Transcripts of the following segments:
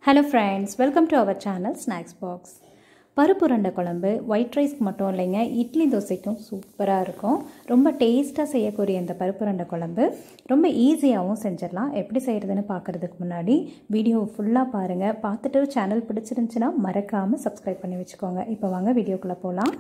hello friends welcome to our channel snacks box பருப்பு உருண்டை குழம்பு ஒயிட் ரைஸ்க்கு மட்டும் இல்லைங்க இட்லி தோசைக்கும் சூப்பராக இருக்கும் ரொம்ப டேஸ்ட்டாக செய்யக்கூடிய இந்த பருப்பு உருண்டை குழம்பு ரொம்ப ஈஸியாகவும் செஞ்சிடலாம் எப்படி செய்கிறதுன்னு பார்க்குறதுக்கு முன்னாடி வீடியோ ஃபுல்லாக பாருங்கள் பார்த்துட்டு சேனல் பிடிச்சிருந்துச்சுன்னா மறக்காமல் சப்ஸ்கிரைப் பண்ணி வச்சுக்கோங்க இப்போ வாங்க வீடியோக்குள்ளே போகலாம்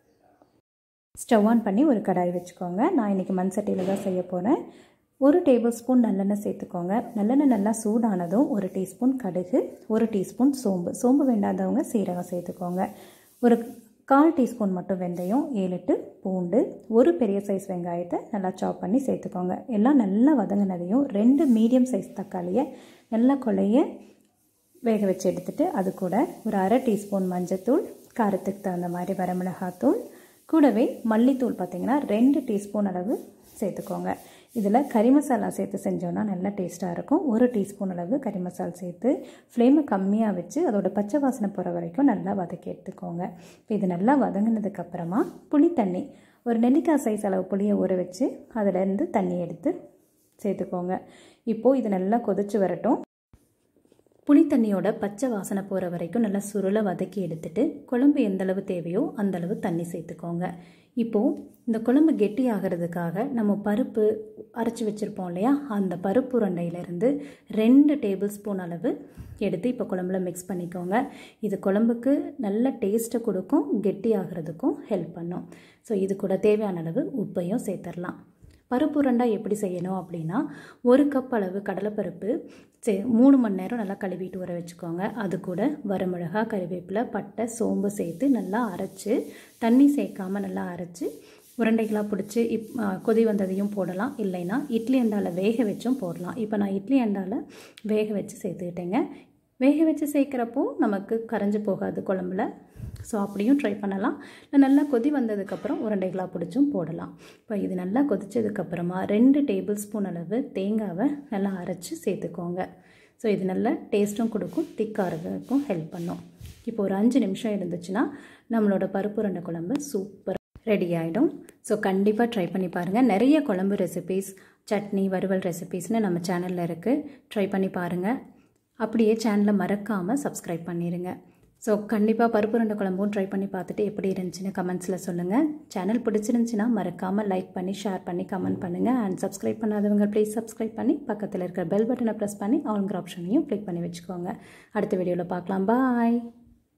ஸ்டவ் ஆன் பண்ணி ஒரு கடாய் வச்சுக்கோங்க நான் இன்றைக்கி மண் சட்டியில் தான் செய்ய போகிறேன் ஒரு டேபிள் ஸ்பூன் நல்லெண்ணெய் சேர்த்துக்கோங்க நல்லெண்ணெய் நல்லா சூடானதும் ஒரு டீஸ்பூன் கடுகு ஒரு டீஸ்பூன் சோம்பு சோம்பு வேண்டாதவங்க சீரகம் சேர்த்துக்கோங்க ஒரு கால் டீஸ்பூன் மட்டும் வெந்தயம் ஏழு எட்டு பூண்டு ஒரு பெரிய சைஸ் வெங்காயத்தை நல்லா சாப் பண்ணி சேர்த்துக்கோங்க எல்லாம் நல்லா வதங்கினதையும் ரெண்டு மீடியம் சைஸ் தக்காளியை நல்லா கொலைய வேக வச்சு எடுத்துகிட்டு அது கூட ஒரு அரை டீஸ்பூன் மஞ்சத்தூள் காரத்துக்கு தகுந்த மாதிரி வரமிளகாத்தூள் கூடவே மல்லித்தூள் பார்த்திங்கன்னா ரெண்டு டீஸ்பூன் அளவு சேர்த்துக்கோங்க இதில் கறி மசாலா சேர்த்து செஞ்சோன்னா நல்லா டேஸ்ட்டாக இருக்கும் ஒரு டீஸ்பூன் அளவு கறி மசாலா சேர்த்து ஃப்ளேமை கம்மியாக வச்சு அதோட பச்சை வாசனை போகிற வரைக்கும் நல்லா வதக்கி எடுத்துக்கோங்க இப்போ இது நல்லா வதங்கினதுக்கப்புறமா புளி தண்ணி ஒரு நெல்லிக்காய் சைஸ் அளவு புளியை ஊற வச்சு அதிலேருந்து தண்ணி எடுத்து சேர்த்துக்கோங்க இப்போது இது நல்லா கொதிச்சு வரட்டும் புளி தண்ணியோட பச்சை வாசனை போகிற வரைக்கும் நல்லா சுருளை வதக்கி எடுத்துட்டு குழம்பு எந்த அளவு தேவையோ அந்தளவு தண்ணி சேர்த்துக்கோங்க இப்போது இந்த குழம்பு கெட்டி ஆகிறதுக்காக நம்ம பருப்பு அரைச்சி வச்சுருப்போம் இல்லையா அந்த பருப்பு உருண்டையிலேருந்து ரெண்டு டேபிள் ஸ்பூன் அளவு எடுத்து இப்போ குழம்புல மிக்ஸ் பண்ணிக்கோங்க இது குழம்புக்கு நல்ல டேஸ்ட்டை கொடுக்கும் கெட்டி ஆகிறதுக்கும் ஹெல்ப் பண்ணும் ஸோ இது கூட தேவையான அளவு உப்பையும் சேர்த்துடலாம் பருப்பு உருண்டை எப்படி செய்யணும் அப்படின்னா ஒரு கப் அளவு கடலைப்பருப்பு சே மூணு மணி நேரம் நல்லா கழுவிட்டு ஊற வச்சுக்கோங்க அது கூட வரமிளகா கறிவேப்பிலை பட்டை சோம்பு சேர்த்து நல்லா அரைச்சி தண்ணி சேர்க்காமல் நல்லா அரைச்சி உருண்டைகளாக பிடிச்சி இப் கொதி வந்ததையும் போடலாம் இல்லைன்னா இட்லி அண்டாவில் வேக வச்சும் போடலாம் இப்போ நான் இட்லி அண்டாவில் வேக வச்சு சேர்த்துக்கிட்டேங்க வேக வச்சு சேர்க்குறப்போ நமக்கு கரைஞ்சி போகாது குழம்புல ஸோ அப்படியும் ட்ரை பண்ணலாம் நல்லா கொதி வந்ததுக்கப்புறம் உருண்டைகளாக பிடிச்சும் போடலாம் இப்போ இது நல்லா கொதித்ததுக்கப்புறமா ரெண்டு டேபிள் ஸ்பூன் அளவு தேங்காவை நல்லா அரைச்சி சேர்த்துக்கோங்க ஸோ இது நல்ல டேஸ்ட்டும் கொடுக்கும் திக்காகிறதுக்கும் ஹெல்ப் பண்ணும் இப்போ ஒரு அஞ்சு நிமிஷம் இருந்துச்சுன்னா நம்மளோட பருப்பு உருண்டை குழம்பு சூப்பர் ரெடி ஆகிடும் ஸோ கண்டிப்பாக ட்ரை பண்ணி பாருங்கள் நிறைய குழம்பு ரெசிபீஸ் சட்னி வறுவல் ரெசிபீஸ்னு நம்ம சேனலில் இருக்குது ட்ரை பண்ணி பாருங்கள் அப்படியே சேனலை மறக்காமல் சப்ஸ்கிரைப் பண்ணிடுங்க ஸோ கண்டிப்பாக பருப்பு ரெண்டு குழம்பும் ட்ரை பண்ணி பார்த்துட்டு எப்படி இருந்துச்சுன்னு கமெண்ட்ஸில் சொல்லுங்கள் சேனல் பிடிச்சிருந்துச்சின்னா மறக்காமல் லைக் பண்ணி ஷேர் பண்ணி கமெண்ட் பண்ணுங்கள் அண்ட் சப்ஸ்கிரைப் பண்ணாதவங்க ப்ளீஸ் சப்ஸ்கிரைப் பண்ணி பக்கத்தில் இருக்கிற பெல் பட்டனை ப்ரெஸ் பண்ணி ஆல்ங்கிற ஆப்ஷனையும் கிளிக் பண்ணி வச்சுக்கோங்க அடுத்த வீடியோவில் பார்க்கலாம் பாய்